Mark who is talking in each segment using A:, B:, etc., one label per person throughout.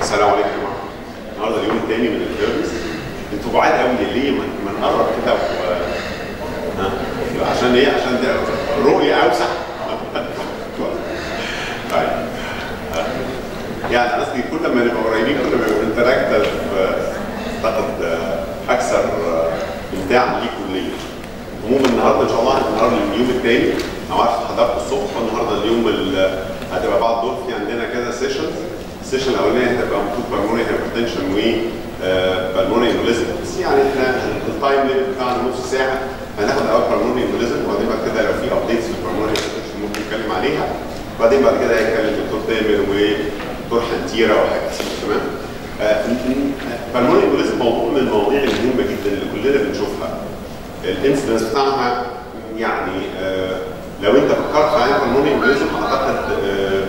A: السلام عليكم يا جماعه النهارده اليوم الثاني من الفيرنس انتوا بعاد قوي ليه ما ما نقرب كده و... ها عشان ايه عشان ده رؤيه اوسع طيب يعني قصدي كل ما نبقى قريبين كل ما نبقى انتراكتيف اعتقد اكثر امتاعا ليكم ليا عموما النهارده ان شاء الله النهارده اليوم الثاني انا عارف حضرتك الصبح النهارده اليوم ال- هتبقى بعد الظهر في عندنا كذا سيشنز السيشن الاولانيه هتبقى المفروض بالموني هايبرتنشن و بالموني امبوليزم بس يعني احنا التايم ليميت بتاعنا نص ساعه هناخد اول بالموني امبوليزم وبعدين بعد كده لو في ابديتس في البالموني هايبرتنشن ممكن نتكلم عليها وبعدين بعد كده هيتكلم الدكتور تامر ودكتور حنتيره وحاجات كتير تمام بالموني امبوليزم موضوع من المواضيع المهمه جدا اللي كلنا بنشوفها الانسيدنس بتاعها يعني آه، لو انت فكرت في عين بالموني امبوليزم اعتقد آه،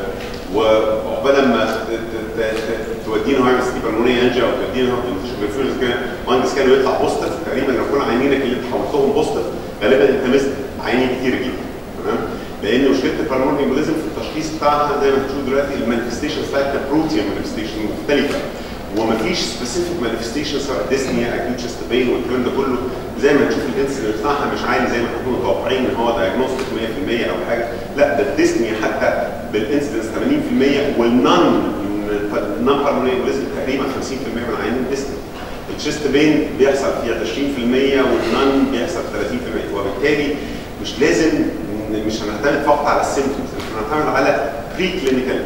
A: وعقبال ما ت- ت- ت- تودينا هاي سي بالموني انجا او تودينا برفيوز كان مهندس كانوا يطلع بوستر تقريبا لو كل عينينك اللي انت حولتهم بوستر غالبا انت مست عينين كتير جدا تمام لان مشكله البالموني امبوليزم في التشخيص بتاعها زي ما بتشوف دلوقتي المانيفستيشن بتاعتها بروتين مانيفستيشن مختلفه ومفيش سبيسيفيك مانيفستيشن سواء ديسنيا اكيوت شيست بين والكلام ده كله زي ما نشوف الانسلين بتاعها مش عالي زي ما احنا كنا متوقعين ان هو دايجنوستيك 100% او حاجه لا ده الديسنيا حتى بالانسلنس 80% والنون النون بالمونري امبوليزم تقريبا 50% من عيانين الديسنيا الشيست بين بيحصل فيها 20% والنون بيحصل 30% وبالتالي مش لازم مش هنعتمد فقط على السيمتومز هنعتمد على بري كلينيكال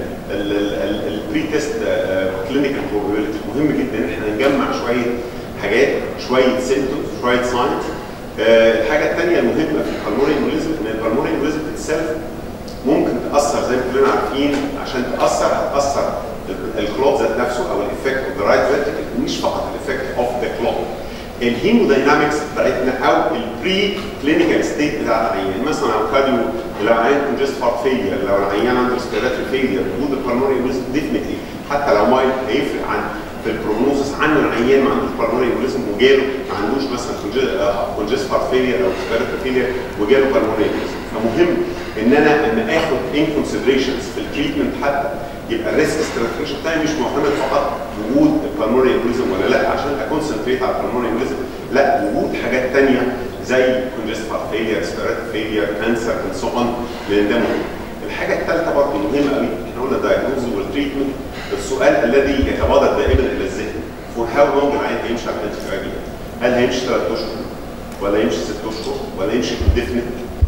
A: البري تيست كلينيكال بروبابيلتي مهم جدا ان احنا نجمع شويه حاجات شويه سيمتومز شويه ساينز الحاجه الثانيه المهمه في البلمونري امبوليزم ان البلمونري امبوليزم اتسلف ممكن تاثر زي ما كلنا عارفين عشان تاثر هتاثر الكلوب ذات نفسه او الايفكت اوف ذا رايت فيرتيكال مش فقط الايفكت اوف ذا كلوب الهيموداينامكس بتاعتنا او البري كلينيكال ستيت بتاع العيان مثلا لو كارديو لو عيان كونجست هارت فيلير لو العيان عنده ريسبيراتوري فيلير وجود البلمونري امبوليزم ديفنتلي حتى لو مايل هيفرق عن في البروجنوزس عن العيان ما عندوش بالمونري امبوليزم وجاله ما عندوش مثلا كونجست هارت فيلير او ريسبيراتوري فيلير وجاله بالمونري امبوليزم فمهم ان انا لما اخد ان كونسيدريشنز في التريتمنت حتى يبقى الريسك ستراتيجي بتاعي مش معتمد فقط وجود البلمونري امبوليزم ولا لا عشان اكونسنتريت على البلمونري امبوليزم لا وجود حاجات ثانيه زي كونجست هارت فيلير ريسبيراتوري فيلير كانسر اند سو اون لان ده مهم الحاجه الثالثه برضه مهمه قوي احنا قلنا الدايجنوز والتريتمنت السؤال الذي يتبادر دائما الى الذهن فور هاو لونج العيان هيمشي على الانتي هل هيمشي ثلاث اشهر ولا يمشي ست اشهر ولا يمشي انديفنت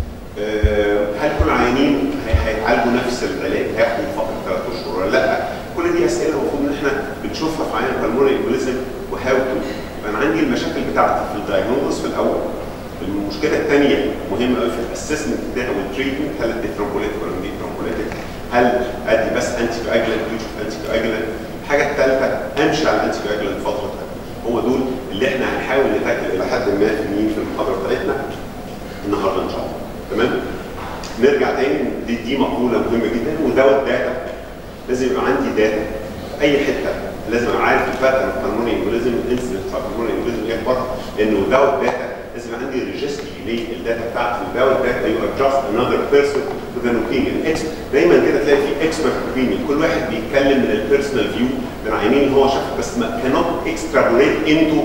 A: هل كل العيانين هي- هيتعالجوا نفس العلاج هياخدوا فتره ثلاث اشهر ولا لا كل دي اسئله المفروض ان احنا بنشوفها في عيان البلمونري امبوليزم وهاو تو يبقى انا عندي المشاكل بتاعتي في الدايجنوز في الاول المشكله الثانيه مهمه قوي في الاسسمنت بتاعي والتريتمنت هل ادي ترومبوليتيك ولا ادي ترومبوليتيك هل ادي بس انتي كواجلانت يوجد انتي كواجلانت الحاجه الثالثه امشي على الانتي كواجلانت فتره هو دول اللي احنا هنحاول نتاكل الى حد ما في مين في المحاضره بتاعتنا النهارده ان شاء الله تمام نرجع تاني دي, دي مقوله مهمه جدا ودوت داتا لازم يبقى عندي داتا في اي حته لازم ابقى عارف الباترن بتاع البلمونري امبوليزم الانسيدنت بتاع البلمونري امبوليزم ايه اخبارها لانه دوت داتا لازم يبقى عندي ريجستري للداتا بتاعتي ودوت داتا يو ار جاست انذر بيرسون وذ ان اوبينيون دايما كده تلاقي في اكسبرت اوبينيون كل واحد بيتكلم من البيرسونال فيو من عينين اللي هو شافها بس ما كانوت اكسترابوليت انتو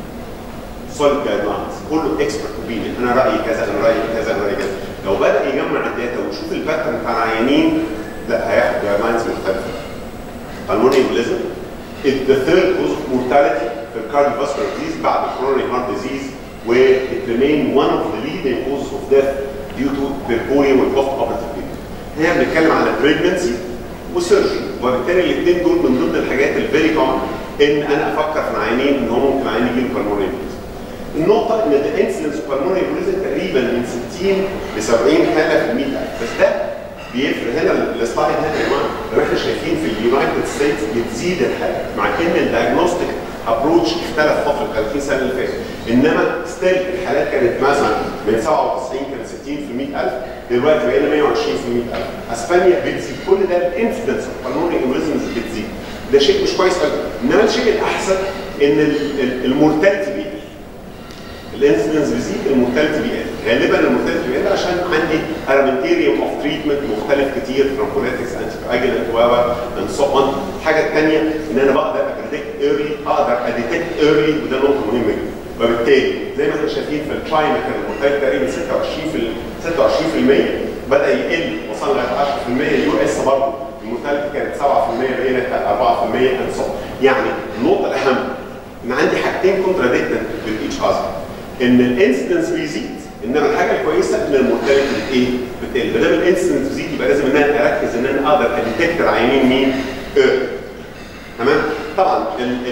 A: سوليد جايد لاينز كله اكسبرت اوبينيون انا رايي كذا انا رايي كذا انا رايي كذا لو بدا يجمع الداتا ويشوف الباترن بتاع العيانين لا هياخد جايد لاينز مختلفه pulmonary embolism is the third cause of mortality في cardiovascular disease بعد coronary heart disease where it remain one of the leading causes of death due to percorium and post operative period. هنا بنتكلم على pregnancy وسيرجري وبالتالي الاثنين دول من ضمن الحاجات الفيري كومن ان انا افكر في العيانين ان هو ممكن العيان يجي له pulmonary embolism. النقطة ان the incidence of pulmonary embolism تقريبا من 60 ل 70 حالة في ال 100000 بس ده بيفرق هنا السلايد هنا يا جماعه لو احنا شايفين في اليونايتد ستيتس بتزيد الحالات مع ان الدايجنوستيك ابروتش اختلف فتره 30 سنه اللي فاتت انما ستيل الحالات كانت مثلا من 97 كانت 60 في 100000 دلوقتي بقينا 120 في 100000 اسبانيا بتزيد كل ده الانسيدنس اوف بالمونري امبوليزمز بتزيد ده شيء مش كويس قوي انما الشيء الاحسن ان المورتاليتي بيقل الانسيدنس بيزيد المورتاليتي بيقل غالبا المورتاليتي بيقل عشان عندي ارمنتيريوم اوف تريتمنت مختلف كتير ترومبوليتكس انتي و اند سو اون الحاجه الثانيه ان انا بقدر اديتكت ايرلي اقدر اديتكت ايرلي وده نقطه مهمه جدا وبالتالي زي ما احنا شايفين في الترايما كان المورتاليتي تقريبا 26 في 26% بدا يقل وصلنا لغايه 10% يو اس برضه المورتاليتي كانت 7% بقينا 4% اند سو يعني النقطه الاهم ان عندي حاجتين كونتراديكتد بالايتش اذر ان الانسيدنس بيزيد انما الحاجه الكويسه ان المورتاليتي ايه؟ بتقل ما دام الانسيدنس بيزيد يبقى لازم ان انا اركز ان انا اقدر اديتكت العيانين مين؟ ايرلي تمام؟ طبعا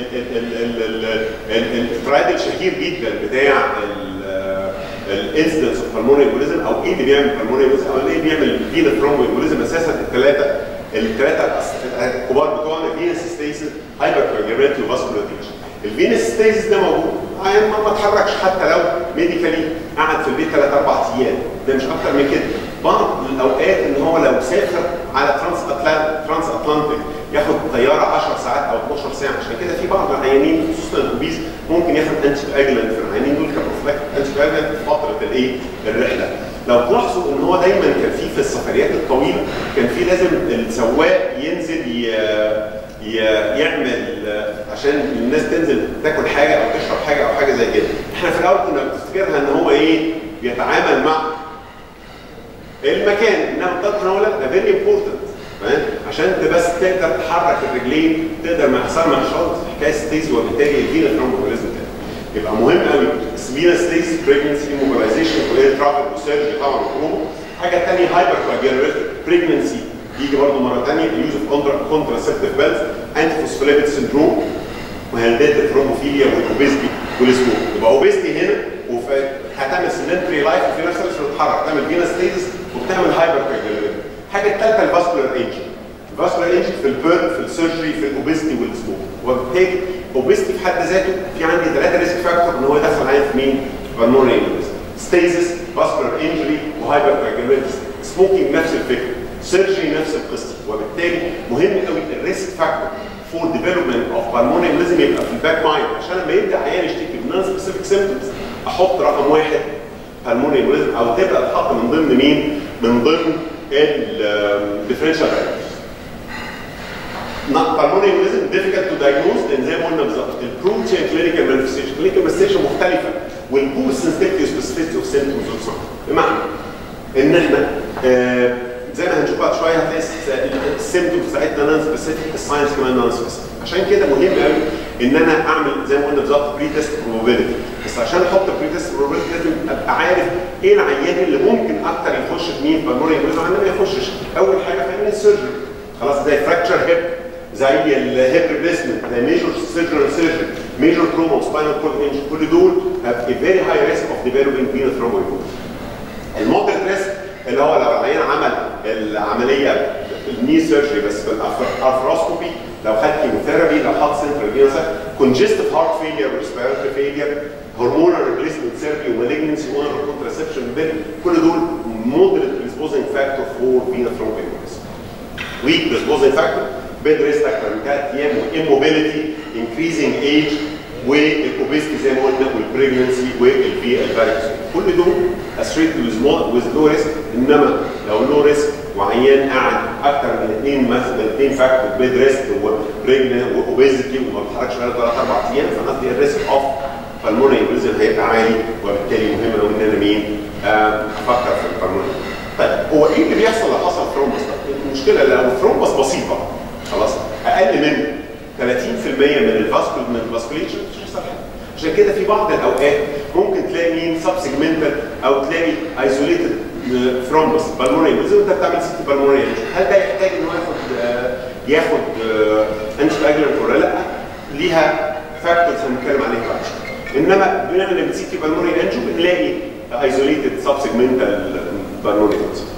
A: الترايد الشهير جدا بتاع الانسيدنس اوف بالمونري امبوليزم او ايه اللي بيعمل بالمونري امبوليزم او ايه بيعمل فينا ثرومبو امبوليزم اساسا الثلاثه الثلاثه الكبار بتوعنا فينس ستيسيس هايبر كوجريتي وفاسكولار الفينس ستيسيس ده موجود عيان ما اتحركش حتى لو ميديكالي قعد في البيت ثلاث اربع ايام ده مش اكتر من كده بعض الاوقات ان هو لو سافر على ترانس اتلانتيك ترانس اتلانتيك ياخد طياره 10 ساعات او 12 ساعه عشان كده في بعض العيانين خصوصا الاوبيز ممكن ياخد انتي اجلنت في العيانين دول كبروفلاكت انتي اجلنت في فتره الايه؟ الرحله لو تلاحظوا ان هو دايما كان في في السفريات الطويله كان في لازم السواق ينزل ي... ي... يعمل عشان الناس تنزل تاكل حاجه او تشرب حاجه او حاجه زي كده احنا في الاول كنا بنفتكرها ان هو ايه بيتعامل مع المكان انما التطور لا ده فيري امبورتنت عشان بس تقدر تحرك الرجلين تقدر مع اثار مع شرط حكايه ستيز وبالتالي الفينا ثرومبوليزم يبقى مهم قوي فينا ستيز بريجنسي موبيلايزيشن كليه ترافل وسيرجري طبعا مطلوبه حاجه ثانيه هايبر بريجنسي يجي برضه مره ثانيه اليوز اوف كونتراسبتيف بيلز انتي فوسفوليبيد سندروم وهندات الثرومبوفيليا والاوبيزتي والسموك يبقى اوبيزتي هنا هتعمل سلنتري لايف وفي نفس الوقت بتتحرك تعمل فينا ستيزس وبتعمل هايبر الحاجه الثالثه الفاسكولار ايجنج الفاسكولار ايجنج في البيرن في السيرجري في الاوبيزتي والسموك وبالتالي اوبيزتي في حد ذاته في عندي ثلاثه ريسك فاكتور ان هو يدخل عليا في مين؟ بالمونري ستيزس فاسكولار انجري وهايبر سموكينج نفس الفكره سيرجري نفس القصه وبالتالي مهم قوي الريسك فاكتور فور ديفلوبمنت اوف بالمونري لازم يبقى في الباك مايند عشان لما يبدا عيان يشتكي بنون سبيسيفيك سيمبتومز احط رقم واحد بالمونري او تبدا تحط من ضمن مين؟ من ضمن الديفرنشال فاكتورز. بالمونري امبوليزم difficult to diagnose لان زي ما قلنا بالظبط البروتين كلينيكال مانيفستيشن كلينيكال مانيفستيشن مختلفه والبور سنسيتيفيتي وسبيسيفيتي اوف سيمبتومز بمعنى ان احنا آه زي ما هنشوف بعد شويه هتلاقي السيمبتومز بتاعتنا نون سبيسيفيك الساينس كمان نون سبيسيفيك عشان كده مهم قوي ان انا اعمل زي ما قلنا بالظبط بري تيست بروبابيلتي بس عشان احط بري تيست بروبابيلتي لازم ابقى عارف ايه العيان اللي ممكن اكتر يخش في مين بالمونري امبوليزم عندنا ما يخشش اول حاجه فاهمين السيرجري خلاص زي فراكتشر هيب زي الهيب ريبليسمنت زي ميجور سيرجرال سيرجري ميجور تروما وسباينال كورد انجري كل دول have a very high risk of developing venous thromboembolism المودريت ريسك اللي هو لو العيان عمل العمليه الني سيرجري بس بالارثروسكوبي لو خد كيموثيرابي لو حط سنترال فينوس كونجستيف هارت فيلير وريسبيرتوري فيلير هرمونال ريبليسمنت سيرجري ومالجنسي اونر كونتراسبشن كل دول مودريت ريسبوزنج فاكتور فور فينا ثرومبينوس ويك ريسبوزنج فاكتور بيد ريست اكتر من ثلاث ايام واموبيليتي انكريزنج ايج والاوبيستي زي ما قلنا والبريجنسي والفي الفاريكس كل دول اسريت ويز لو ريسك انما لو لو ريسك وعيان قاعد اكتر من اثنين مثلا اثنين فاكتور بيد ريست وبريجن واوبيزيتي وما بيتحركش بقاله ثلاث اربع ايام فقصدي الريسك اوف بالمونري امبوليزم هيبقى عالي وبالتالي مهم قوي ان انا مين افكر في البالمونري طيب هو ايه اللي بيحصل لو حصل ثرومبس المشكله لو ثرومبس بسيطه خلاص اقل من 30% من الفاسكول من الفاسكوليشن مش هيحصل حاجه عشان كده في بعض الاوقات ممكن تلاقي مين سب سيجمنتال او تلاقي ايزوليتد ثرومبس بالمونري زي ما انت بتعمل سيتي بالمونري هل ده يحتاج انه ياخد آه ياخد انتي اجلنت ولا لا؟ ليها فاكتورز هنتكلم عليها بعد شويه انما بنعمل سيتي بالمونري انجو بنلاقي ايزوليتد سب سيجمنتال بالمونري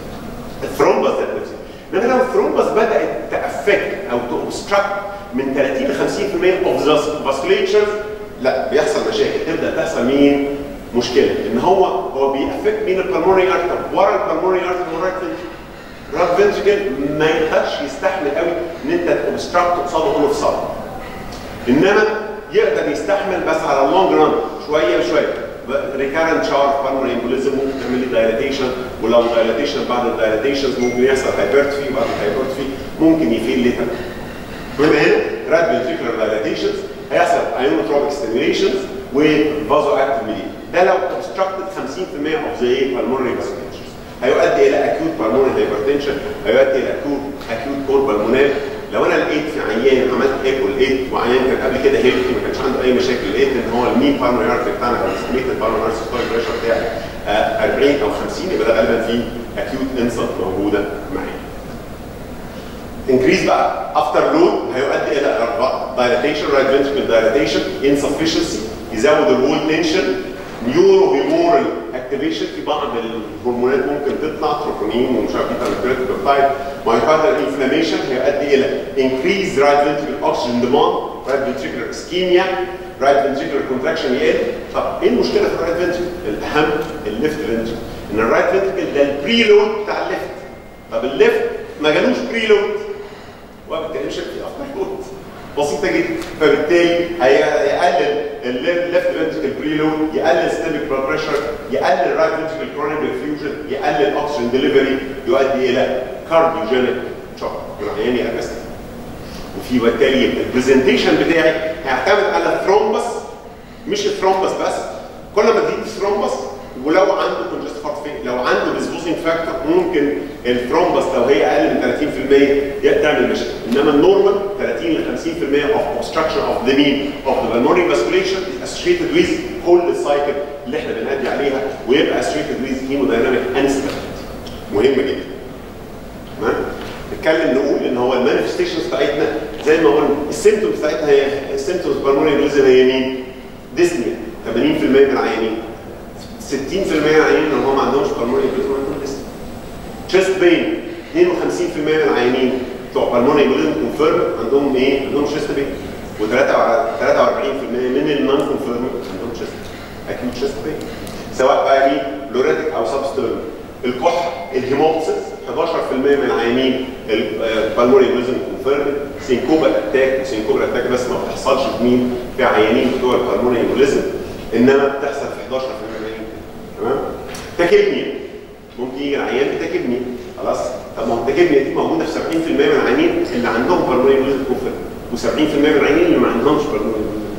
A: الثرومبس ذات نفسها انما لو الثرومبس بدات تافكت او توبستراكت من 30 ل 50% اوف ذا فاسكوليتشر لا بيحصل مشاكل تبدا تحصل مين؟ مشكله ان هو هو بيأفكت مين البلمونري ارتر ورا البلمونري ارتر ورا الرايت فنتريكل ما يقدرش يستحمل قوي ان انت اوبستراكت قصاده اون اوف صار انما يقدر يستحمل بس على اللونج ران شويه بشويه ريكارنت شاور بالمونري امبوليزم ممكن تعمل لي دايلاتيشن ولو دايلاتيشن بعد الدايلاتيشنز ممكن يحصل هايبرتفي بعد الهايبرتفي ممكن يفيل ليتر المهم هنا راد فنتريكولار دايلاتيشنز هيحصل ايونوتروبيك ستيميوليشنز وفازو اكتيف ميديا ده لو obstructed 50% اوف ذا ايه بالمونري فاسكوليتشرز هيؤدي الى اكيوت بالمونري هايبرتنشن هيؤدي الى اكيوت اكيوت كور بالمونال لو انا لقيت في عيان عملت ايكو لقيت وعيان كان قبل كده هيلثي ما كانش عنده اي مشاكل لقيت ان هو المين بالمونري ارتري بتاعنا او الاستيميتد بالمونري ارتري ستايل بريشر بتاعي آه، 40 او 50 يبقى ده غالبا فيه اكيوت انسلت موجوده معايا. انكريز بقى افتر لود هيؤدي الى دايلاتيشن رايت فنتريكل دايلاتيشن انسفشنسي يزود الوول تنشن نيورو هيمورال اكتيفيشن في بعض الهرمونات ممكن تطلع تروبونين ومش عارف ايه بيبتايد مايوكاردال انفلاميشن هيؤدي الى انكريز رايت فنتريكل اوكسجين ديماند رايت فنتريكل اسكيميا رايت فنتريكل كونتراكشن يقل طب ايه المشكله في الرايت فنتريكل؟ الاهم الليفت فنتريكل ان الرايت فنتريكل ده البري لود بتاع الليفت طب الليفت ما جالوش بري لود وبالتالي مش هيبقى افتر لود بسيطه جدا فبالتالي هيقلل الليفت فنتريكل بري لود يقلل ستيمك بلاد بريشر يقلل رايت فنتريكل كرونيك ريفيوجن يقلل اوكسجين ديليفري يؤدي الى كارديوجينيك شوك العيان يأبس وفي بالتالي البرزنتيشن بتاعي هيعتمد على الثرومبس مش الثرومبس بس كل ما تزيد الثرومبس ولو عنده كونجست هارت فيل لو عنده ديسبوزنج فاكتور ممكن الثرومبس لو هي اقل من 30% تعمل مشاكل انما النورمال 30 ل 50% اوف اوبستراكشن اوف ذا مين اوف ذا بالمونري فاسكوليشن اسوشيتد ويز كل السايكل اللي احنا بنأدي عليها ويبقى اسوشيتد ويز هيمودايناميك انستابيلتي مهمه جدا تمام نتكلم نقول ان هو المانيفستيشنز بتاعتنا زي ما قلنا السيمتومز بتاعتنا هي السيمتومز بالمونري انجليزي هي مين؟ ديسنيا 80% من العيانين 60% من العيانين اللي هم ما عندهمش بالمونري انجليزي عندهم ديسنيا تشيست بين 52% من العيانين بتوع بالمونري انجليزي كونفيرم عندهم ايه؟ عندهم تشيست بين و43% من النون كونفيرم عندهم تشيست اكيد تشيست بين سواء بقى مين؟ لوريتك او سبستيرن الكح الهيموبسيس 11% من العيانين البالمونري انجليزي كونفيرم سينكوبال اتاك وسينكوبال اتاك بس ما بتحصلش في مين؟ في عيانين بتوع البالمونري انجليزي انما بتحصل في 11% من العيانين تمام؟ تاكيبنيا ممكن يجي العيان بتاكيبنيا خلاص طب ما هو التاكيبنيا دي موجوده في 70% من العيانين اللي عندهم بالمونري انجليزي كونفيرم و70% من العيانين اللي ما عندهمش بالمونري انجليزي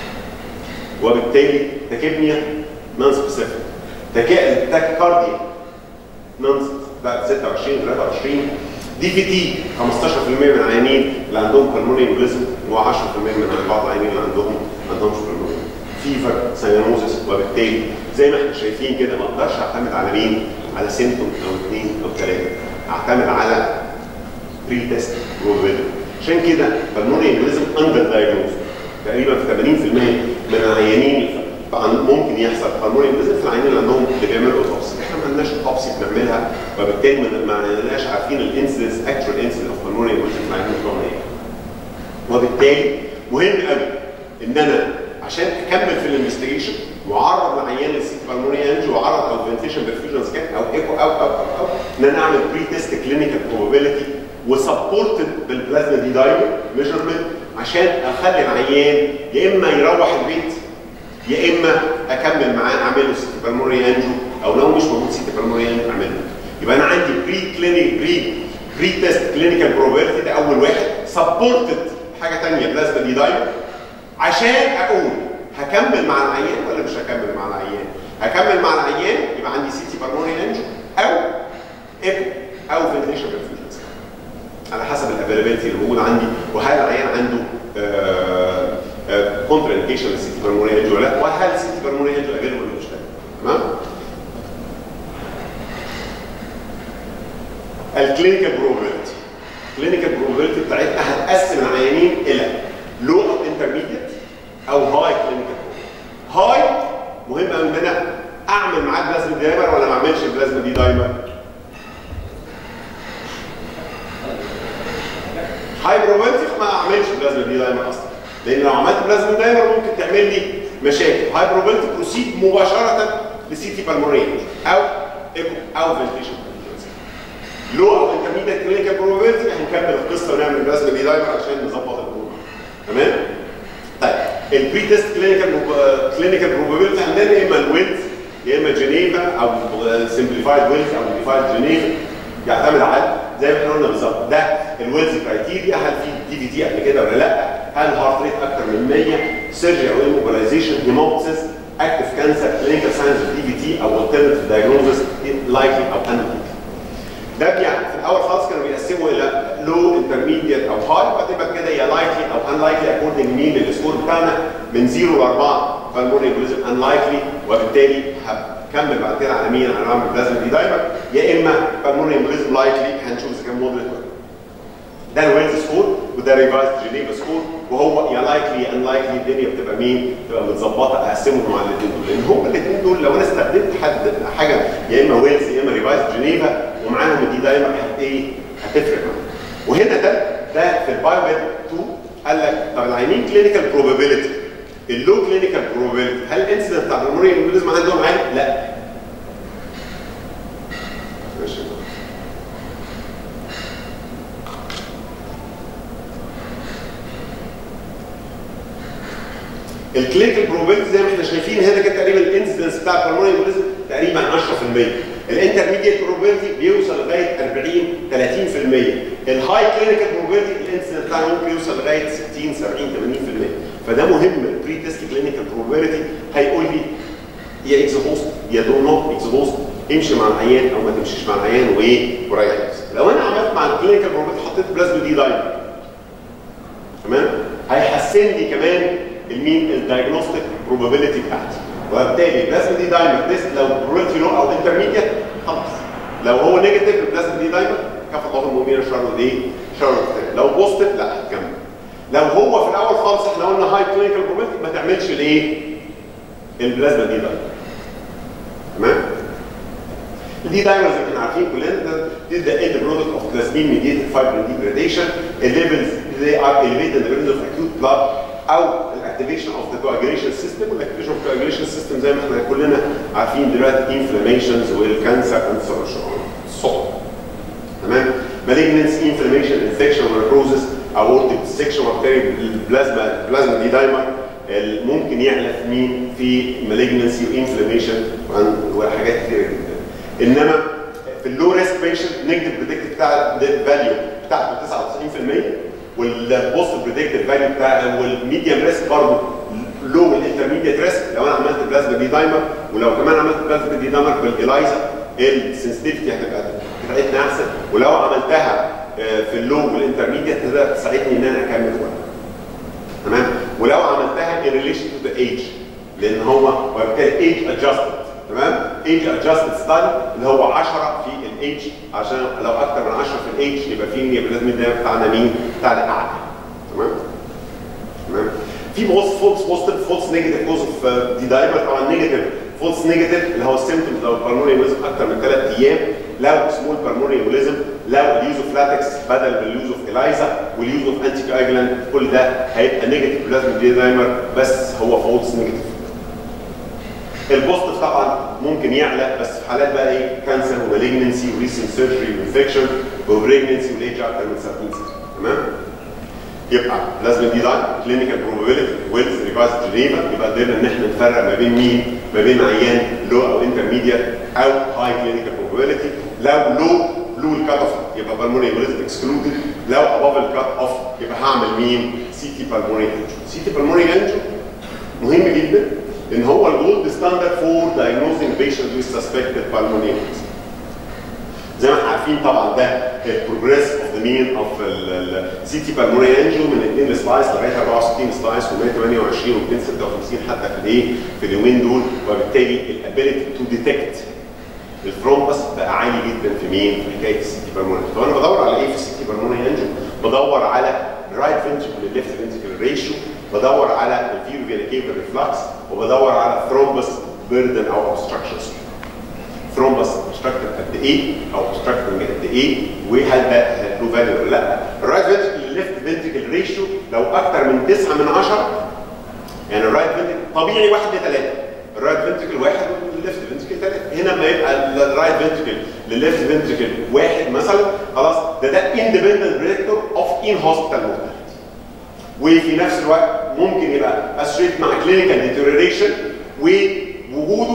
A: وبالتالي تاكيبنيا نون سبيسيفيك تاكيكارديا نون بعد 26 23 دي في تي 15% من العيانين اللي عندهم بالمونري انجليزم و10% من بعض العيانين اللي عندهم ما عندهمش بالمونري فيفر سيانوزس وبالتالي زي ما احنا شايفين كده ما اقدرش اعتمد على مين؟ على سيمتوم او اثنين او ثلاثه اعتمد على بري تيست بروبابيلتي عشان كده بالمونري انجليزم اندر دايجنوز تقريبا في 80% من العيانين ممكن يحصل بالمونري انجليزم في العيانين اللي عندهم اللي بيعملوا اوتوبسي احنا ما عندناش اوتوبسي بنعملها وبالتالي ما عندناش عارفين الانسيدنس اكتوال انسيدنس اوف بالمونري انجليزم في العيانين بتوعنا ايه وبالتالي مهم قوي ان انا عشان اكمل في الانفستيجيشن واعرض العيان للسيت بالمونري انجي واعرض او فنتيشن برفيوجن سكان او ايكو او او او او ان انا اعمل بري تيست كلينيكال بروبابيلتي وسبورتد بالبلازما دي دايمر ميجرمنت عشان اخلي العيان يا اما يروح البيت يا اما اكمل معاه اعمل له سيتي بالمونري انجو او لو مش موجود سيتي بالمونري انجو اعمل له يبقى انا عندي بري كلينيك بري بري تيست كلينيكال بروبابيلتي ده اول واحد سبورتد حاجه ثانيه بلازما دي دايمر عشان اقول هكمل مع العيان ولا مش هكمل مع العيان هكمل مع العيان يبقى عندي سيتي بالمونري انجو او ايكو او فنتيشن برفيوجن على حسب الافيلابيلتي اللي موجود عندي وهل العيان عنده كونترا انديكيشن للسيتي بالمونري انجو ولا لا وهل السيتي بالمونري انجو افيلبل ولا مش تمام الكلينيكال بروبابيلتي الكلينيكال بروبابيلتي بتاعتنا هتقسم العيانين الى لو او انترميديت او هاي كلينيكال هاي مهم قوي ان انا اعمل معاه بلازما دايمر ولا ما اعملش البلازما دي دايمر هاي بروبابيلتي ما اعملش بلازما دي دايمر اصلا لان لو عملت بلازما دايمر ممكن تعمل لي مشاكل هاي بروبابيلتي بروسيد مباشره لسيتي بالمورين او ايكو او فنتيشن لو او انترميديت كلينيكال بروبابيلتي هنكمل القصه ونعمل بلازما دي دايمر عشان نظبط الامور تمام طيب البري تيست كلينيكال كلينيكال بروبابيلتي عندنا يا اما الويلز يا اما جنيفا او سمبليفايد ويلز او موديفايد جنيفا يعتمد على زي ما احنا قلنا بالظبط ده الويلز كرايتيريا هل في دي في دي قبل كده ولا لا؟ هل هارت ريت اكتر من 100 سيرجري او immobilization هيموبسيس اكتف كانسر كلينيكال ساينز دي في تي او alternative diagnosis لايكلي او unlikely ده يعني في الاول خالص كانوا بيقسموا الى لو انترميديت او هاي بعدين بعد كده يا لايكلي او ان لايكلي اكوردنج مين للسكور بتاعنا من 0 ل 4 بالمونري امبوليزم ان لايكلي وبالتالي هكمل بعد كده على مين على عامل بلازما دي دايما يا اما بالمونري امبوليزم لايكلي هنشوف اذا كان مودريت ولا ده الويلز سكور وده ريفايزد جنيفا سكور وهو يا لايكلي ان لايكلي الدنيا بتبقى مين؟ بتبقى متظبطه اقسمهم على الاثنين دول لان هم الاثنين دول لو انا استخدمت حد حاجه يا اما ويلز يا اما ريفايزد جنيفا ومعاهم الدي دايما هت ايه؟ هتفرق معاهم. وهنا ده ده في البايو 2 قال لك طب العينين كلينيكال بروبابيلتي اللو كلينيكال بروبابيلتي هل الانسيدنت بتاع الهرموني امبوليزم عندهم عالي؟ لا. ماشي الكلينيكال بروبابيلتي زي ما احنا شايفين هنا كده تقريبا الانسيدنس بتاع الهرموني امبوليزم تقريبا 10% الانترميديت بروبابيلتي بيوصل لغايه 40 30% الهاي كلينيكال بروبابيلتي الانسيدنت بتاعه ممكن يوصل لغايه 60 70 80% فده مهم البري تيست كلينيكال بروبابيلتي هيقول لي يا اكزوست يا دو نوت اكزوست امشي مع العيان او ما تمشيش مع العيان وايه وريح نفسك لو انا عملت مع الكلينيكال بروبابيلتي حطيت بلازما دي دايما تمام هيحسن لي كمان المين الدايجنوستيك بروبابيلتي بتاعتي وبالتالي البلازما دي دايما تيست لو بروبابيلتي لو او انترميديت خلاص لو هو نيجاتيف البلازما دي دايما كفى الله المؤمنين شر ايه؟ شر لو بوزيتيف لا هتكمل لو هو في الاول خالص احنا قلنا هاي كلينيكال بروبابيلتي ما تعملش الايه؟ البلازما دي دايما تمام؟ دي دايما زي ما احنا عارفين كلنا دي ذا اند برودكت اوف بلازمين ميديتد فايبر ديجريديشن الليفلز they are elevated in the presence of acute blood او الاكتيفيشن اوف ذا coagulation سيستم والاكتيفيشن اوف coagulation سيستم زي ما احنا كلنا عارفين دلوقتي انفلاميشنز والكانسر الصوت تمام malignancy inflammation infection necrosis aortic dissection وبالتالي البلازما البلازما دي دايما ممكن يعلى في مين في malignancy وانفلاميشن وحاجات كتير جدا انما في اللو ريسك بيشنت نيجاتيف بريدكتيف بتاع الفاليو بتاعته 99% والبوست بريدكتيف فاليو بتاع والميديم ريسك برضه لو والانترميديت ريسك لو انا عملت بلازما دي دايمر ولو كمان عملت بلازما دي دايمر بالالايزا السنسيتيفيتي هتبقى بتاعتنا احسن ولو عملتها في اللو والانترميديت تقدر تساعدني ان انا اكمل وقت تمام ولو عملتها in relation to the age لان هو وبالتالي age adjusted تمام ايج ادجستد ستادي اللي هو 10 في الايدج عشان لو اكتر من 10 في الايدج يبقى في يبقى لازم ده بتاعنا مين؟ بتاعنا اعلى تمام تمام في بوست فولس بوزيتيف فولس نيجاتيف كوز اوف دي دايما طبعا نيجاتيف فولس نيجاتيف اللي هو السيمتومز لو البلمونري امبوليزم اكتر من ثلاث ايام لو سمول بالمونري امبوليزم لو اليوز اوف لاتكس بدل من اليوز اوف الايزا واليوز اوف انتي كواجلانت كل ده هيبقى نيجاتيف بلازما دي دايمر بس هو فولس نيجاتيف البوزيتيف طبعا ممكن يعلى بس في حالات بقى ايه كانسر ومالجنسي وريسنت سيرجري وانفكشن وبريجنسي والايدج اكتر من 70 سنه تمام يبقى لازم دي ده كلينيكال بروبابيلتي ويلز ريفايز جنيفا يبقى قدرنا ان احنا نفرق ما بين مين؟ ما بين عيان لو او انترميديت او هاي كلينيكال بروبابيلتي لو لو لو الكات اوف يبقى بالمونري امبوليزم اكسكلودد لو اباف الكات اوف يبقى هعمل مين؟ سي تي بالمونري انجو سي تي بالمونري انجو مهم جدا ان هو الجولد ستاندرد فور diagnosing patients with suspected pulmonary embolism. زي ما احنا عارفين طبعا ده البروجريس اوف ذا مين اوف السي تي بالمونري انجو من 2 سلايس لغايه 64 سلايس و128 و256 حتى في الايه في اليومين دول وبالتالي الابيلتي تو ديتكت الثرومبس بقى عالي جدا في مين؟ في حكايه السي تي بالمونري. طب انا بدور على ايه في السي تي بالمونري انجو؟ بدور على رايت فنتريكل ليفت فنتريكل ريشيو بدور على الفيرو فينا كيفر ريفلكس وبدور على ثرومبس بيردن او اوبستراكشنز ثرومبس اوبستراكتد قد ايه او اوبستراكتنج قد ايه وهل ده له فاليو ولا لا الرايت فنتريكل ليفت فنتريكل ريشيو لو اكتر من 9 من 10 يعني الرايت فنتريكل طبيعي 1 ل 3 الرايت فنتريكل 1 والليفت فنتريكل 3 هنا لما يبقى الرايت فنتريكل للليفت فنتريكل 1 مثلا خلاص ده ده اندبندنت بريدكتور اوف ان هوسبيتال مورتاليتي وفي نفس الوقت فممكن يبقى اسوشيت مع كلينيكال ديتيريشن ووجوده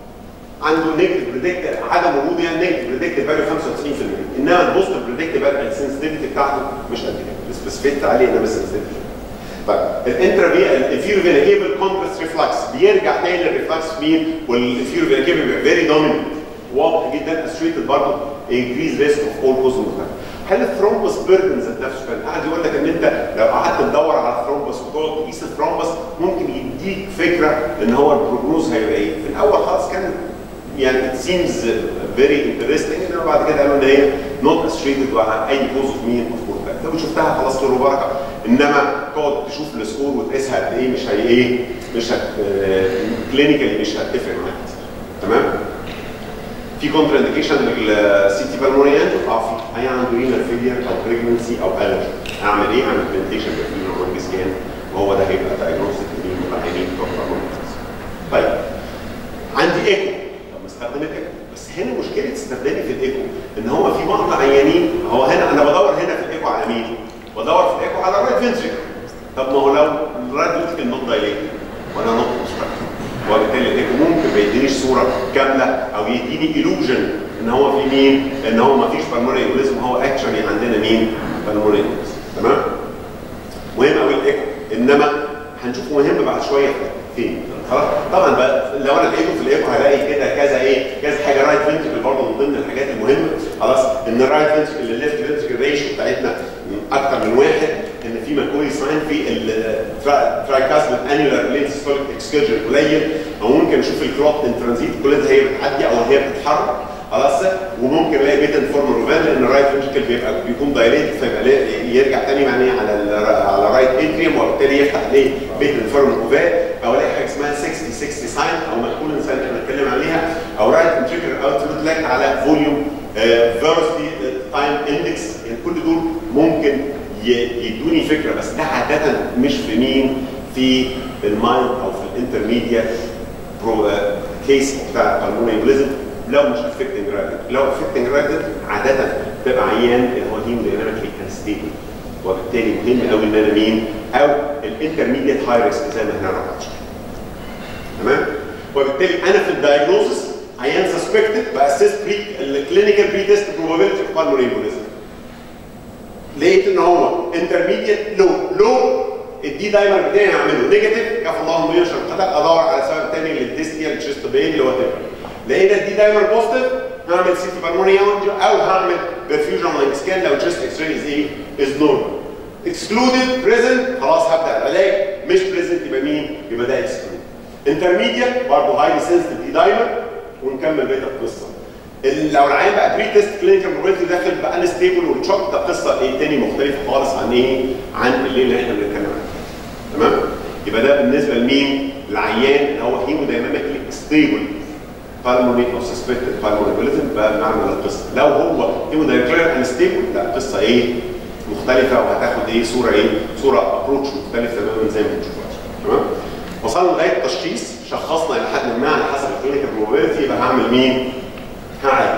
A: عنده نيجاتيف بريدكت عدم وجوده يعني نيجاتيف بريدكت فاليو 95% انما البوزيتيف بريدكت السنسيتيفيتي بتاعته مش قد كده السبيسيفيت عليه انما السنسيتيفيتي طيب الانترا الانفيرو فينا كيبل كومبرس ريفلكس بيرجع تاني للريفلكس في مين والانفيرو فينا كيبل بيبقى فيري دوميننت واضح جدا اسوشيتد برضه انكريز ريسك اوف اول كوز هل الثرومبس بيردن ذات نفسه كان قاعد يقول لك ان انت لو قعدت تدور على الثرومبس وتقعد تقيس الثرومبس ممكن يديك فكره ان هو البروجنوز هيبقى ايه؟ في الاول خالص كان يعني it seems very interesting انما بعد كده قالوا ان هي not associated مع اي كوز اوف مين اوف كورتاك لو شفتها خلاص خير وبركه انما تقعد تشوف السكور وتقيسها قد ايه مش هي ايه مش هت كلينيكالي مش هتفرق معاك تمام في كونتر انديكيشن للسي تي بالمونري اه في اي عنده رينال فيلير او بريجنسي او الرجي اعمل ايه؟ اعمل بلانتيشن بالفيلر اورج سكان وهو ده هيبقى دايجنوستيك لمين العيانين بتوع طيب عندي ايكو طب استخدم الايكو بس هنا مشكله استخدامي في الايكو ان هو في بعض العيانين هو هنا انا بدور هنا في الايكو على مين؟ بدور في الايكو على الرايت فنتريكل طب ما هو لو الرايت فنتريكل نوت دايليت وانا نوت اوبستراكتد وبالتالي الايكو ممكن ما يدينيش صوره كامله او يديني illusion ان هو في مين؟ ان هو ما فيش بالمونري ايموليزم هو اكشولي عندنا مين؟ بالمونري ايموليزم تمام؟ مهم قوي الايكو انما هنشوفه مهم بعد شويه فين خلاص طبعا بقى لو انا لقيته في الايكو هلاقي كده كذا ايه كذا حاجه رايت فنتريكل برضه من ضمن الحاجات المهمه خلاص ان الرايت فنتريكل الليفت فنتريكل ريشيو بتاعتنا اكتر من واحد ان في ماكوي ساين في الترايكاسمال انيولار لين سيستوليك اكسكيرجن قليل او ممكن اشوف الكلوت ان ترانزيت كل ده هي بتعدي او هي بتتحرك خلاص وممكن الاقي بيتا فورم روفان لان الرايت فنتريكل بيبقى بيكون دايليت فيبقى يرجع تاني معناه على ال على رايت اتريوم وبالتالي يفتح ليه بيتا فورم روفان او الاقي حاجه اسمها 60 60 ساين او مقبول انسان احنا بنتكلم عليها او رايت فنتريكل اوتلوت لاك على فوليوم فيرستي تايم اندكس يعني كل دول ممكن يدوني فكره بس ده عاده مش في مين في المايند او في الانترميديت كيس بتاع بالمونيبليزم لو مش افكتنج رايدد لو افكتنج رايدد عاده بتبقى عيان اللي هو هيم دايناميكلي انستيبل وبالتالي مهم قوي ان انا مين او الانترميديت هاي ريسك زي ما احنا عرفنا تمام وبالتالي انا في الدايجنوزس عيان سسبكتد باسس بري الكلينيكال بري تيست بروبابيلتي اوف بالمونري امبوليزم لقيت ان هو انترميديت لو لو الدي دايمر بتاعي هعمله نيجاتيف كفى الله المية عشان قدر ادور على سبب تاني للديستيال تشيست بين اللي هو لقينا الدي دايمر بوزيتيف هعمل سيتي بالمونري او هعمل برفيوجن لايك سكان لو تشيست اكس راي از ايه؟ از نورمال اكسكلودد بريزنت خلاص هبدا العلاج مش بريزنت يبقى مين؟ يبقى ده اكسكلود انترميديت برضه هايلي سنسيتيف دي دايمر ونكمل بقيه القصه لو العيان بقى بري تيست كلينيكال موبيلتي داخل بقى انستيبل والشوك ده قصه ايه تاني مختلفه خالص عن ايه؟ عن الليل اللي احنا بنتكلم عنه. تمام؟ يبقى ده بالنسبه لمين؟ العيان اللي هو هيمو دايناميكلي ستيبل بالموني او سسبكتد بالمونيبيليزم بقى بنعمل القصه لو هو هيمو دايناميكلي انستيبل لا قصه ايه؟ مختلفه وهتاخد ايه صوره ايه؟ صوره ابروتش مختلف تماما زي ما بنشوف تمام؟ وصلنا لغايه التشخيص شخصنا الى حد ما على حسب الكلينيكال موبيلتي يبقى هعمل مين؟ هعالج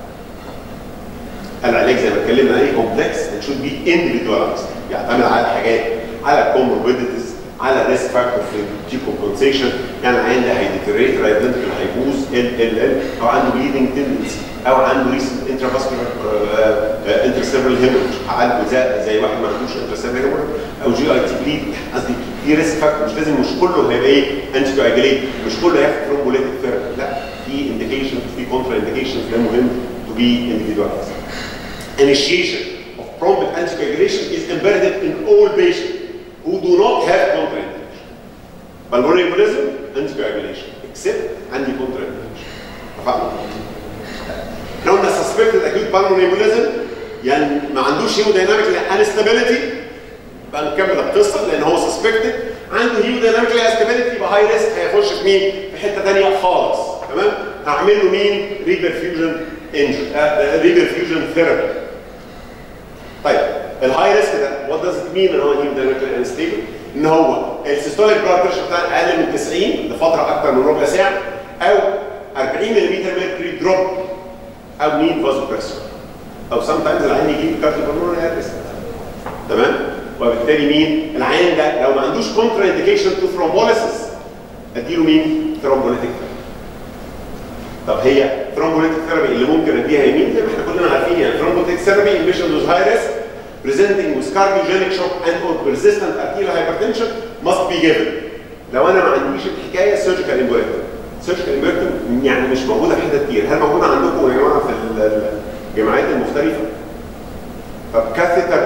A: العلاج زي ما اتكلمنا عليه كومبلكس and should be individualized يعتمد على حاجات على comorbidities على ريسك فاكتور في دي كومبنسيشن يعني العيان ده هيديتريت رايدنتال هيبوظ ال ال ال او عنده بليدنج تندنسي او عنده ريسنت انترافاسكولار انترسيرفال هيموريج هعالجه زي زي واحد ما عندوش انترسيرفال هيموريج او جي اي تي بليد قصدي في ريسك فاكتور مش لازم مش كله هيبقى ايه انتي كواجليت مش كله هياخد ثرومبوليتيك ثيرابي لا في انديكيشن في كونترا انديكيشن ده مهم to be individualized. Initiation of prompt anticoagulation is imperative in all patients who do not have contraindication. Pulmonary embolism, anticoagulation, except عندي contraindication. اتفقنا؟ لو قلنا suspected acute pulmonary embolism يعني ما عندوش hemodynamic instability بقى نكمل القصه لان هو suspected عنده hemodynamic instability يبقى هاي ريسك هيخش في مين؟ في حته ثانيه خالص تمام؟ هعمل له مين؟ ريبرفيوجن انجن ريبرفيوجن ثيرابي طيب الهاي ريسك ده وات داز ات مين ان هو هيموديناميكلي انستيبل ان هو السيستوليك بلاد بريشر بتاعه اقل من 90 لفتره اكثر من ربع ساعه او 40 ملم ميركوري دروب او نيد فازو بريشر او سام تايمز العين يجيب كارديو بالمونري ارست تمام وبالتالي مين العيان ده لو ما عندوش كونترا انديكيشن تو ثرومبوليسيس اديله مين ثرومبوليتيك طب هي ثرومبوليتيك ثيرابي اللي ممكن اديها يمين زي ما احنا كلنا عارفين يعني ثرومبوليتيك ثيرابي ان بيشنت with high risk presenting with cardiogenic shock and or persistent arterial hypertension must be given لو انا ما عنديش الحكايه سيرجيكال امبوليتيك سيرجيكال امبوليتيك يعني مش موجوده في حتت كتير هل موجوده عندكم يا جماعه في الجامعات المختلفه طب كاثيتر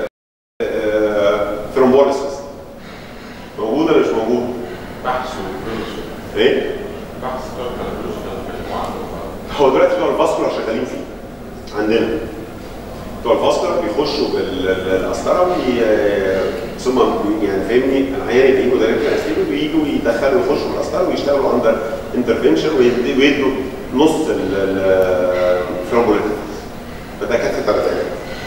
A: ثرومبوليسيس موجوده ولا مش موجوده؟
B: بحث وبروش
A: ايه؟
B: بحث كان بروش كان بيتكلموا عنه
A: هو دلوقتي بتوع الفاسكولار شغالين فيه عندنا بتوع الفاسكولار بيخشوا بالقسطره وي- ثم يعني فاهمني العيان اللي يجوا دايركت انستيتيوت ويجوا يدخلوا يخشوا بالقسطره ويشتغلوا اندر انترفنشن ويدوا نص الثرومبوليتيك فده كانت ثلاث علاج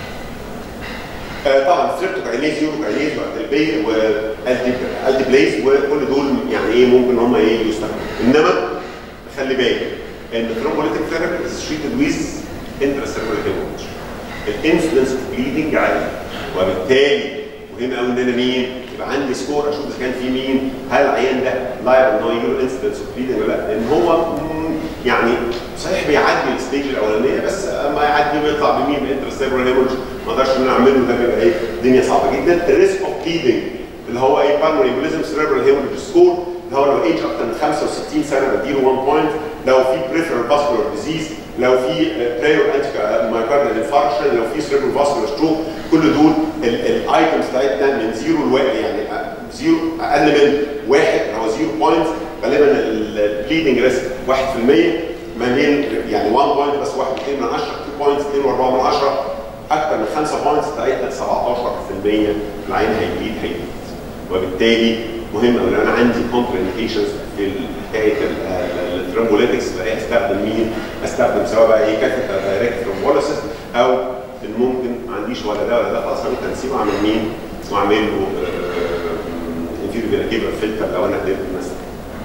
A: آه، طبعا ستريبتوكاينيز يوروكاينيز والدي والدي بليز وكل دول يعني ايه ممكن ان هم ايه يستخدموا انما خلي بالك ان الثرومبوليتيك ثيرابي از تريتد ويز انتراسيرولار هيموريدج الانسيدنس اوف بليدنج عالي وبالتالي مهم قوي ان انا مين يبقى عندي سكور اشوف اذا كان في مين هل العيان ده لايبل ان هو يجي له انسيدنس اوف بليدنج ولا لا لان هو مم، يعني صحيح بيعدي الستيج الاولانيه بس اما يعدي ويطلع بمين بانتراسيرولار هيموريدج ما اقدرش ان انا اعمله ده بيبقى ايه الدنيا صعبه جدا الريسك اوف بليدنج اللي هو ايه بالمونري امبوليزم سيريبرال هيموريدج سكور اللي هو لو ايج اكتر من 65 سنه بديله 1 بوينت لو في بريفرال فاسكولار ديزيز لو في برايور انتيكا مايكاردال انفاركشن لو في سيريبرال فاسكولار ستروك كل دول الايتمز بتاعتنا من زيرو لواحد يعني زيرو اقل من واحد اللي هو زيرو بوينت غالبا البليدنج ريسك 1% ما بين يعني 1 بوينت بس 1.2 من 10 2 بوينتس 2.4 من 10 اكثر من 5 بوينتس بتاعتنا 17% العين هيبليد هيبليد وبالتالي مهم قوي لو انا عندي كونتر انديكيشنز في حكايه الثرومبوليتكس فايه استخدم مين؟ استخدم سواء بقى ايه كاثيتر دايركت ثرومبوليسيس او إن ممكن ما عنديش ولا ده ولا ده خلاص ممكن اسيبه اعمل مين؟ واعمل له انفيريو فيناكيبر فلتر لو انا قدرت مثلا.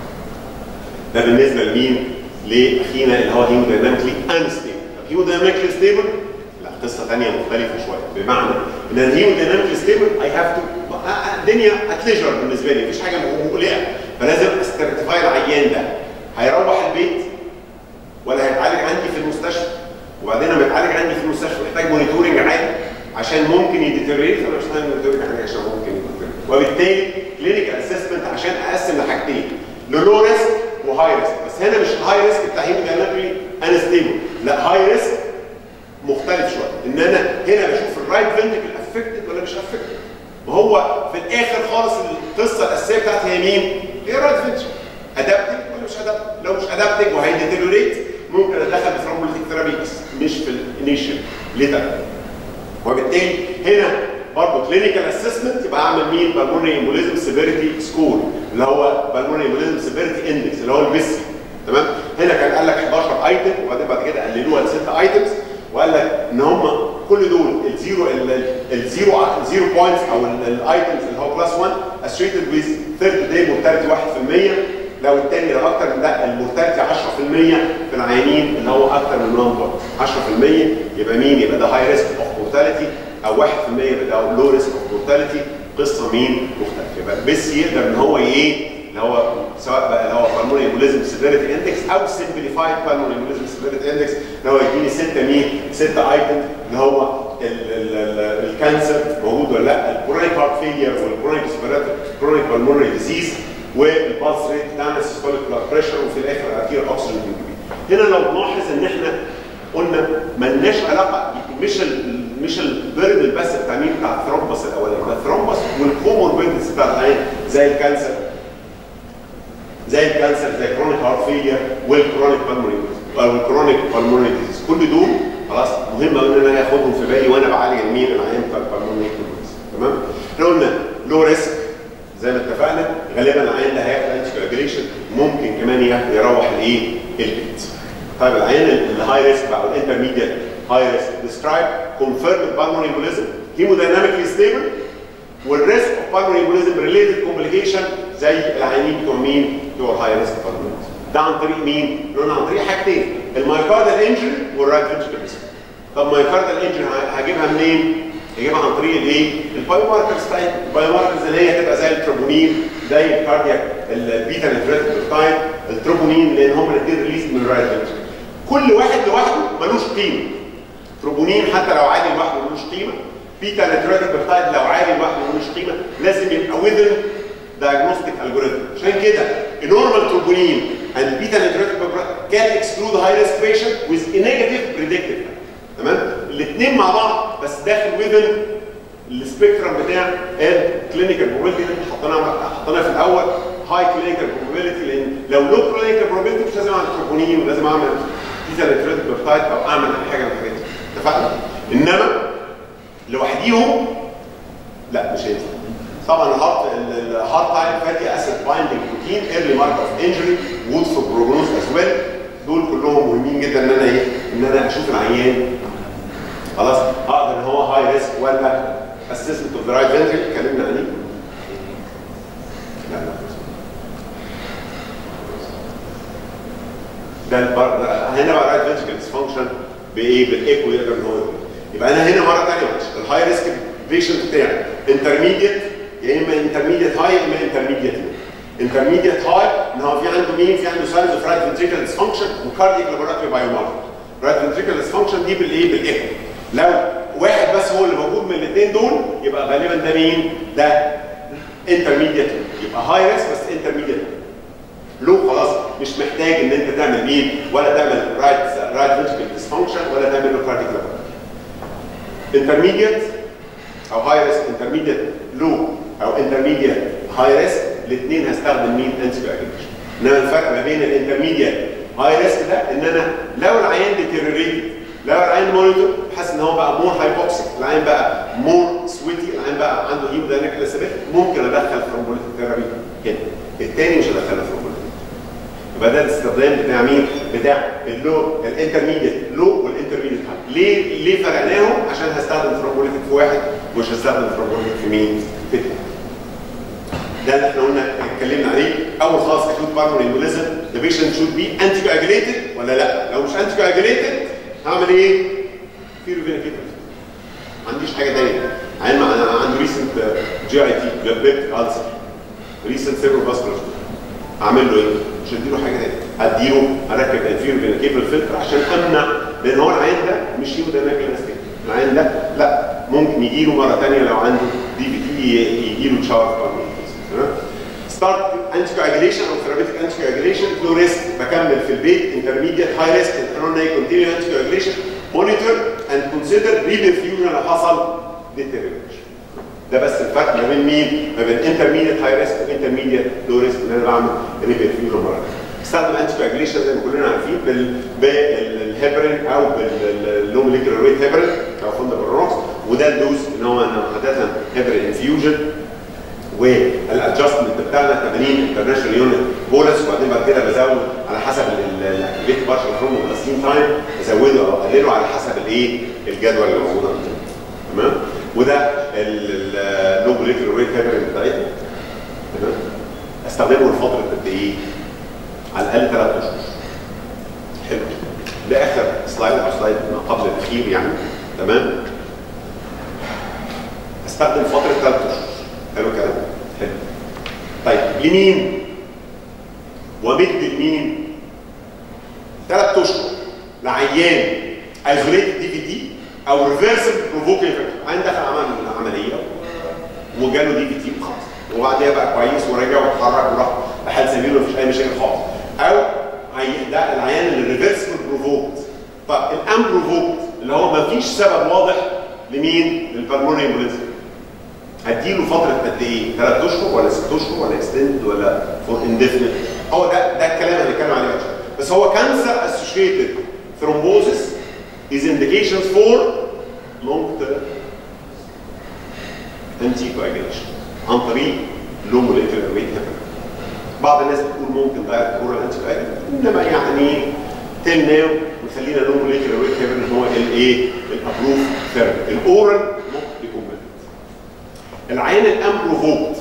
A: ده بالنسبه لمين؟ لاخينا اللي هو هيمودايناميكلي انستيبل. طب هيمودايناميكلي ستيبل؟ لا قصه ثانيه مختلفه شويه بمعنى ان الهيمودايناميكلي ستيبل اي هاف تو الدنيا اتليجر بالنسبه لي مفيش حاجه مقلقه فلازم استراتيفاي العيان ده هيروح البيت ولا هيتعالج عندي في المستشفى وبعدين لما يتعالج عندي في المستشفى محتاج مونيتورنج عالي عشان ممكن يديتيريت فانا مش محتاج مونيتورنج عالي عشان ممكن يديتيريت وبالتالي كلينيكال اسسمنت عشان اقسم لحاجتين للو ريسك وهاي ريسك بس هنا مش الهاي ريسك بتاع هيمودايناميكلي انستيبل لا هاي ريسك مختلف شويه ان انا هنا بشوف الرايت فنتكل افكتد ولا مش افكتد وهو في الاخر خالص القصه الاساسيه بتاعتي هي مين؟ هي الرايت فنتكل ادابتنج ولا مش ادابتنج؟ لو مش ادابتنج وهيديتيريوريت ممكن ادخل بثرومبوليتيك ثيرابي بس مش في الانيشال ليتر وبالتالي هنا برضه كلينيكال اسسمنت يبقى اعمل مين؟ بالمونري امبوليزم سيفيريتي سكور اللي هو بالمونري امبوليزم سيفيريتي اندكس اللي هو البيسي تمام؟ هنا كان قال لك 11 ايتم وبعدين بعد كده قللوها لست ايتمز وقال لك ان هم كل دول الزيرو الزيرو الزيرو بوينتس او الايتمز اللي هو كلاس 1 اسوشيتد ويز ثيرد داي مورتاليتي 1% لو الثاني لو اكتر من ده المورتاليتي 10% في العيانين اللي هو اكتر من 1 بوينت 10% يبقى مين؟ يبقى ده هاي ريسك اوف مورتاليتي او 1% يبقى ده لو ريسك اوف مورتاليتي قصه مين؟ مختلفه يبقى بس يقدر ان هو ايه؟ اللي هو سواء بقى اللي هو بالمونري امبوليزم سيفيريتي اندكس او سمبليفايد بالمونري امبوليزم سيفيريتي اندكس اللي هو يديني سته مين؟ سته ايتم اللي هو الكانسر موجود ولا لا الكرونيك هارت فيلير والكرونيك كرونيك بالمونري ديزيز والبالس ريت بتاعنا السيستوليك بلاد بريشر وفي الاخر الارتير اوكسجين هنا لو نلاحظ ان احنا قلنا ملناش علاقه مش ال مش البيرن بس بتاع مين بتاع الثرومبس الاولاني ده الثرومبس والكوموربيدز بتاع العين زي الكانسر زي الكانسر زي كرونيك هارت فيلير والكرونيك بالمونري او الكرونيك بالمونري ديزيز كل دول خلاص مهم قوي ان انا اخدهم في بالي وانا بعالج مين العيان بتاع البالمونري تمام احنا قلنا لو ريسك زي ما اتفقنا غالبا العيان ده هياخد انتي كواجريشن ممكن كمان يروح الايه البيت طيب العيان الهاي ريسك او الانترميديت هاي ريسك ديسكرايب كونفيرم بالمونري امبوليزم هيمودايناميكلي ستيبل والريسك اوف بالمونري امبوليزم ريليتد كومبليكيشن زي العيانين بتوع مين؟ بتوع الهاي ريسك بالمونري ده عن طريق مين؟ قلنا عن طريق حاجتين المايكاردال انجري والرايت فنتريكل طب مايكاردال انجري هجيبها منين؟ يجيبها عن طريق الايه؟ البايو ماركرز بتاعتنا البايو ماركرز اللي هي تبقى زي التروبونين زي الكاردياك البيتا نيتريت بيبتايد التروبونين لان هم الاثنين ريليز من الرايت فنتريكل كل واحد لوحده ملوش قيمه تروبونين حتى لو عالي لوحده ملوش قيمه بيتا نيتريت بيبتايد لو عالي لوحده ملوش قيمه لازم يبقى within diagnostic algorithm عشان كده النورمال تروبونين and beta nitric can exclude high risk patient with a negative predictive تمام الاثنين مع بعض بس داخل within السبيكترم بتاع الكلينيكال بروبابيلتي اللي حطيناها حطيناها في الاول هاي كلينيكال بروبابيلتي لان لو لو كلينيكال بروبابيلتي مش لازم اعمل تروبونين ولازم اعمل بيتا نيتريت بيبتايد او اعمل اي حاجه من الحاجات دي اتفقنا؟ انما لوحديهم لا مش هينفع طبعا الهارت الهارت تايم فاتي اسيد بايندينج بروتين ايرلي مارك اوف انجري وود فور بروجنوز از ويل دول كلهم مهمين جدا ان انا ايه ان انا اشوف العيان خلاص اقدر ان هو هاي ريسك ولا اسسمنت اوف ذا رايت فنتريكل اتكلمنا عليه لا لا ده البر... هنا بقى رايت فنتريكل ديسفانكشن بايه بالايكو يقدر ان هو يقول يبقى انا هنا مره ثانيه معلش الهاي ريسك بيشنت بتاعي انترميديت يا اما انترميديت هاي يا اما انترميديت لو انترميديت هاي ان هو في عنده مين في عنده ساينز اوف رايت فنتريكل ديسفانكشن وكاردياك لابوراتوري بايو ماركر رايت فنتريكل ديسفانكشن دي بالايه بالايكو لو واحد بس هو اللي موجود من الاثنين دول يبقى غالبا ده مين ده انترميديت يبقى هاي ريسك بس انترميديت لو خلاص مش محتاج ان انت تعمل مين ولا تعمل رايت رايت فنتريكل ديسفانكشن ولا تعمل له كاردياك لابوراتوري انترميديت او هاي ريسك انترميديت لو او انترميديت هاي ريسك الاثنين هستخدم مين انتي بايوجيشن انما الفرق ما بين الانترميديت هاي ريسك ده ان انا لو العيان ديتيريريتد لو العيان مونيتور حاسس ان هو بقى مور هايبوكسيك العيان بقى مور سويتي العيان بقى عنده هيمودايناميك لاسبيت ممكن ادخل ثرومبوليتيك ثيرابي هنا الثاني مش هدخله ثرومبوليتيك يبقى ده الاستخدام بتاع مين؟ بتاع اللو الانترميديت لو والانترميديت هاي ليه ليه فرقناهم؟ عشان هستخدم ثرومبوليتيك في واحد ومش هستخدم ثرومبوليتيك في مين؟ في الثاني ده اللي احنا قلنا اتكلمنا عليه اول خالص اكيوت بالمونري امبوليزم ذا بيشنت شود بي انتي كواجوليتد ولا لا؟ لو مش انتي كواجوليتد هعمل ايه؟ فيرو فينيكيتر ما عنديش حاجه تانيه عين انا عنده ريسنت جي اي تي جابيت السر ريسنت سيرو فاسكولار اعمل له ايه؟ مش هديله حاجه تانيه هديله اركب انفيرو فينيكيبل فلتر عشان امنع لان هو العين ده مش هيمودايناميك الاستيك العين ده لا ممكن يجي له مره ثانيه لو عنده دي في تي يجي له تشارج ستارت انتي كواجيليشن او ثيرابيتيك انتي كواجيليشن لو ريسك بكمل في البيت انترميديت هاي ريسك كورونا كونتينيو انتي كواجيليشن مونيتور اند كونسيدر ريبرفيوجن لو حصل ديتيريوريشن ده بس الفرق ما بين مين؟ ما بين انترميديت هاي ريسك وانترميديت لو ريسك ان انا بعمل ريبرفيوجن مره استخدم انتي كواجيليشن زي ما كلنا عارفين بال بالهيبرين او باللو موليكولار ويت هيبرين او فندق بالروكس وده الدوز ان هو انا عاده هيبرين انفيوجن والادجستمنت بتاعنا 80 انترناشونال يونت بولس وبعدين بعد كده بزود على حسب الاكتيفيت بارشل هرمون تايم بزوده او اقلله على حسب الايه الجدول اللي موجود عندنا تمام وده اللو موليكولار ويت هيبرين بتاعتنا تمام استخدمه لفتره قد ايه؟ على الاقل ثلاث اشهر حلو ده اخر سلايد او سلايد ما قبل الاخير يعني تمام استخدم فتره ثلاث اشهر حلو الكلام حلو طيب لمين ومد لمين ثلاث اشهر لعيان ايزوليتد دي في دي او ريفرسبل بروفوكينج عين دخل عمل عمليه وجاله دي في دي وخلاص وبعديها بقى كويس ورجع واتحرك وراح بحال سبيل ومفيش اي مشاكل خالص او ده العيان اللي ريفرسبل بروفوكت طب الان بروفوكت اللي هو مفيش سبب واضح لمين؟ للبلمونري امبوليزم هديله فتره قد ايه؟ ثلاث اشهر ولا ست اشهر ولا اكستند ولا فور انديفينيت هو ده ده الكلام اللي بنتكلم عليه بس هو كانسر اسوشيتد ثرومبوزس is indications for long term anticoagulation عن طريق low molecular weight heparin بعض الناس بتقول ممكن دايركت اورال anticoagulant انما يعني تيل ناو وخلينا low molecular weight heparin هو الايه؟ الابروف ثيرابي الاورال ممكن يكون العيان الامبروفوكت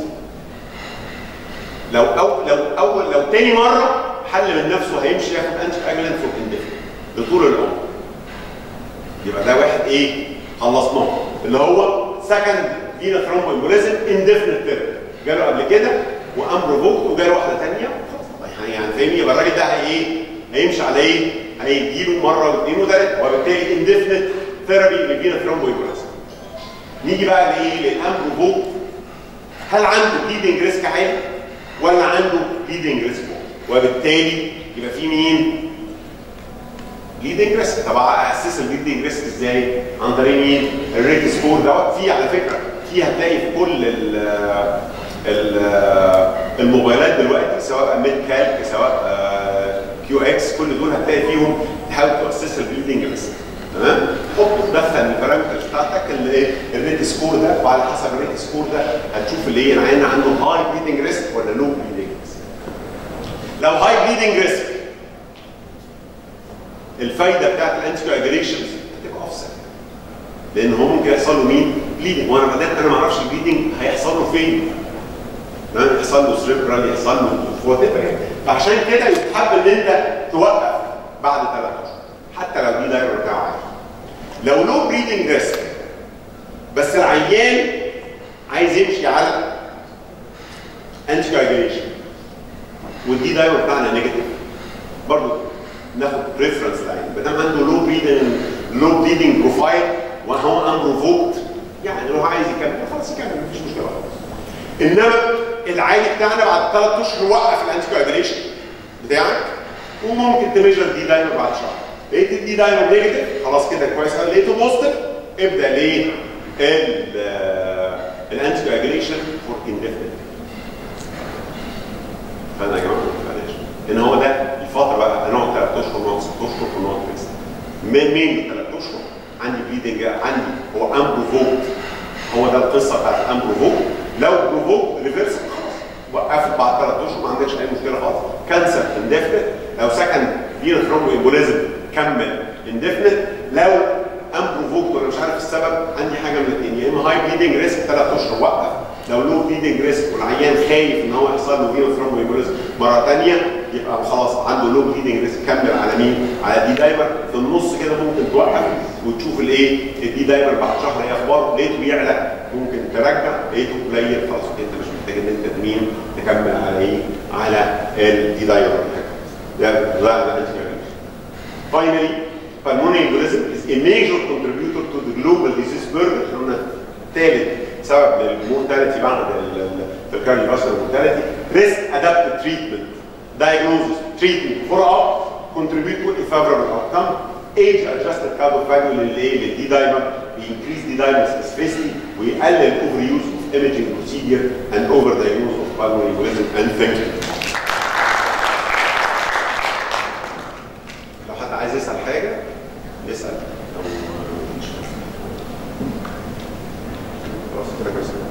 A: لو أو لو اول لو تاني مره حل من نفسه هيمشي ياخد انتي اجلنت فور انديفينيت لطول العمر يبقى ده واحد ايه خلصناه اللي هو سكند فينا ثرومبو امبوليزم اندفنت ثيرابي جاله قبل كده وقام بروفوكت وجاله واحده ثانيه خلاص يعني فاهمني يبقى الراجل ده هي ايه؟ هيمشي على ايه؟ هيجيله مره واثنين وثلاثه وبالتالي اندفنت ثيرابي للفينا ثرومبو امبوليزم نيجي بقى لايه؟ للام بروفوكت هل عنده بليدنج ريسك عالي ولا عنده بليدنج ريسك وبالتالي يبقى في مين؟ بليدنج ريسك طب اسس البليدنج ريسك ازاي؟ عن طريق مين؟ الريت سكور دوت في على فكره في هتلاقي في كل ال ال الموبايلات دلوقتي سواء ميد كالك سواء كيو اكس كل دول هتلاقي فيهم تحاول تاسس البليدنج ريسك تمام؟ حط تدخل البارامترز بتاعتك الايه؟ الريت سكور ده وعلى حسب الريت سكور ده هتشوف اللي ايه العيان عنده هاي بليدنج ريسك ولا لو بليدنج ريسك. لو هاي بليدنج ريسك الفايده بتاعت الانتي كواجريشنز هتبقى اوفست لان هو ممكن يحصل له مين؟ بليدنج وانا بعدين انا ما اعرفش البليدنج هيحصل له فين تمام يحصل له سريبرال يحصل له وات يعني فعشان كده يستحب ان انت توقف بعد ثلاث اشهر حتى لو دي دايره بتاعه عالي لو لو بريدنج ريسك بس العيان عايز يمشي على انتي كواجريشن والدي دايما بتاعنا نيجاتيف برضه ناخد ريفرنس لاين ما دام عنده لو بريدنج لو بريدنج بروفايل وهو انبروفوكت يعني لو عايز يكمل خلاص يكمل مفيش مشكله خالص انما العادي بتاعنا بعد ثلاث اشهر وقف الانتي كواجريشن بتاعك وممكن تميجر دي دايما بعد شهر لقيت الدي دايما نيجاتيف خلاص كده كويس قوي لقيته بوزيتيف ابدا ليه الانتي كواجريشن فور اندفنت فانا يا جماعه معلش ان هو ده الفتره بقى هنقعد ثلاث اشهر نقعد ست اشهر ونقعد فيكس من مين ثلاث اشهر عندي بليدنج عندي هو امبروفوكت هو ده القصه بتاعت الامبروفوكت لو بروفوكت ريفرس خلاص وقفت بعد ثلاث اشهر ما عندكش اي مشكله خالص كانسر اندفنت لو سكن فينا ثرومبو امبوليزم كمل اندفنت لو امبروفوكت ولا مش عارف السبب عندي حاجه من الاثنين يا اما هاي بليدنج ريسك ثلاث اشهر وقف لو لو بليدنج ريسك والعيان خايف ان هو يحصل له فينا ثرومبو امبوليزم مره ثانيه يبقى خلاص عنده لو بليدنج ريسك كمل على مين؟ على دي دايمر في النص كده ممكن توقف وتشوف الايه؟ الدي دايمر بعد شهر ايه اخباره لقيته بيعلى ممكن ترجع لقيته قليل خلاص انت مش محتاج ان انت مين تكمل على ايه؟ على الدي دايمر ده ده ده Finally, pulmonary embolism is a major contributor to the global disease burden. احنا قلنا ثالث سبب للمورتاليتي بعد الكارديوفاسكولار مورتاليتي risk adapted treatment diagnosis treatment follow up contribute to a favorable outcome age adjusted cardiovascular للايه للدي دايما increase دي دايما specificity ويقلل over use of imaging procedure and over diagnosis of pulmonary embolism and thank you. لو حد عايز يسال حاجه يسال او خلاص كده كويس